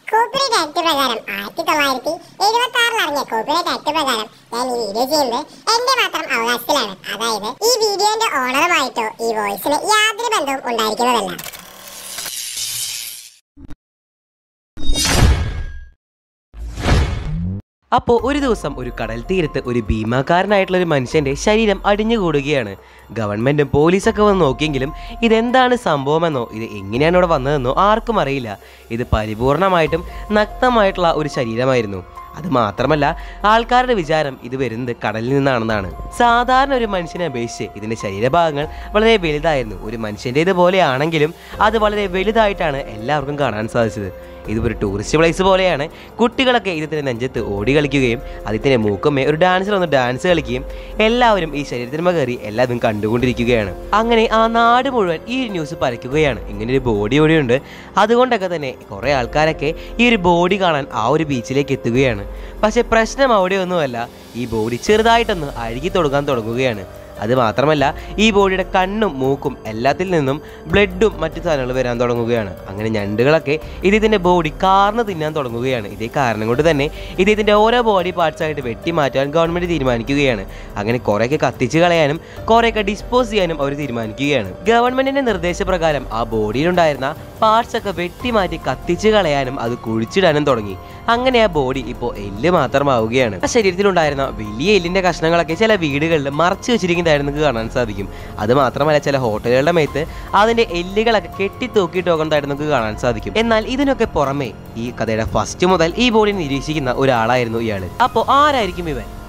copyright act പ്രകാരം ആയിരത്തി തൊള്ളായിരത്തി എഴുപത്തി ആറിൽ ഇറങ്ങിയ കോപ്പിറൈറ്റ് ആക്ട് പ്രകാരം ഞാൻ ഈ വീഡിയോ ചെയ്യുന്നത് എന്റെ മാത്രം അവകാശത്തിലാണ് അതായത് ഈ വീഡിയോന്റെ ഓണറുമായിട്ടോ ഈ വോയിസിന് യാതൊരു ബന്ധവും ഉണ്ടായിരിക്കുന്നതല്ല അപ്പോൾ ഒരു ദിവസം ഒരു കടൽ തീരത്ത് ഒരു ഭീമാകാരനായിട്ടുള്ള ഒരു മനുഷ്യന്റെ ശരീരം അടിഞ്ഞുകൂടുകയാണ് ഗവൺമെന്റും പോലീസൊക്കെ വന്ന് നോക്കിയെങ്കിലും ഇതെന്താണ് സംഭവമെന്നോ ഇത് എങ്ങനെയാണ് ഇവിടെ വന്നതെന്നോ ആർക്കും അറിയില്ല ഇത് പരിപൂർണമായിട്ടും നഗ്നമായിട്ടുള്ള ഒരു ശരീരമായിരുന്നു അത് മാത്രമല്ല ആൾക്കാരുടെ വിചാരം ഇത് വരുന്നത് കടലിൽ നിന്നാണെന്നാണ് സാധാരണ ഒരു മനുഷ്യനെ അപേക്ഷിച്ച് ഇതിന്റെ ശരീരഭാഗങ്ങൾ വളരെ വലുതായിരുന്നു ഒരു മനുഷ്യൻ്റേത് പോലെയാണെങ്കിലും അത് വളരെ വലുതായിട്ടാണ് എല്ലാവർക്കും കാണാൻ സാധിച്ചത് ഇത് ഒരു ടൂറിസ്റ്റ് പ്ലേസ് പോലെയാണ് കുട്ടികളൊക്കെ ഇതിൻ്റെ നെഞ്ചത്ത് ഓടി കളിക്കുകയും അതിൻ്റെ മൂക്കമ്മേ ഒരു ഡാൻസർ ഒന്ന് ഡാൻസ് കളിക്കുകയും എല്ലാവരും ഈ ശരീരത്തിന്മ കയറി എല്ലാവരും കണ്ടുകൊണ്ടിരിക്കുകയാണ് അങ്ങനെ ആ നാട് മുഴുവൻ ഈ ഒരു ന്യൂസ് പരക്കുകയാണ് ഇങ്ങനെ ഒരു ബോഡി ഇവിടെയുണ്ട് അതുകൊണ്ടൊക്കെ തന്നെ കുറേ ആൾക്കാരൊക്കെ ഈ ഒരു ബോഡി കാണാൻ ആ ഒരു ബീച്ചിലേക്ക് എത്തുകയാണ് പക്ഷേ പ്രശ്നം അവിടെയൊന്നുമല്ല ഈ ബോഡി ചെറുതായിട്ടൊന്ന് അഴുകി തുടങ്ങാൻ തുടങ്ങുകയാണ് അത് മാത്രമല്ല ഈ ബോഡിയുടെ കണ്ണും മൂക്കും എല്ലാത്തിൽ നിന്നും ബ്ലഡും മറ്റു സാധനങ്ങൾ വരാൻ തുടങ്ങുകയാണ് അങ്ങനെ ഞണ്ടുകളൊക്കെ ഇത് ഇതിൻ്റെ ബോഡി കാർന്ന് തിന്നാൻ തുടങ്ങുകയാണ് ഇതേ കാരണം കൊണ്ട് തന്നെ ഇത് ഇതിൻ്റെ ഓരോ ബോഡി പാർട്സ് ആയിട്ട് വെട്ടി മാറ്റാൻ ഗവൺമെൻറ് തീരുമാനിക്കുകയാണ് അങ്ങനെ കുറേയൊക്കെ കത്തിച്ച് കളയാനും കുറേയൊക്കെ ഡിസ്പോസ് ചെയ്യാനും അവർ തീരുമാനിക്കുകയാണ് ഗവൺമെൻറ്റിൻ്റെ നിർദ്ദേശപ്രകാരം ആ ബോഡിയിലുണ്ടായിരുന്ന പാർട്സ് ഒക്കെ വെട്ടി മാറ്റി കത്തിച്ച് കളയാനും അത് കുഴിച്ചിടാനും തുടങ്ങി അങ്ങനെ ആ ബോഡി ഇപ്പോൾ എല്ല് മാത്രമാവുകയാണ് ആ ശരീരത്തിലുണ്ടായിരുന്ന വലിയ എല്ലിന്റെ കഷ്ണങ്ങളൊക്കെ ചില വീടുകളിൽ മറച്ചു വെച്ചിരിക്കുന്നതായിട്ട് നിങ്ങൾക്ക് കാണാൻ സാധിക്കും അത് മാത്രമല്ല ചില ഹോട്ടലുകളുടെ മേത്ത് അതിന്റെ എല്ലുകളൊക്കെ കെട്ടി തൂക്കിയിട്ട് പോകുന്നതായിട്ട് നമുക്ക് കാണാൻ സാധിക്കും എന്നാൽ ഇതിനൊക്കെ പുറമെ ഈ കഥയുടെ ഫസ്റ്റ് മുതൽ ഈ ബോഡി നിരീക്ഷിക്കുന്ന ഒരാളായിരുന്നു ഇയാൾ അപ്പോൾ ആരായിരിക്കും ഇവൻ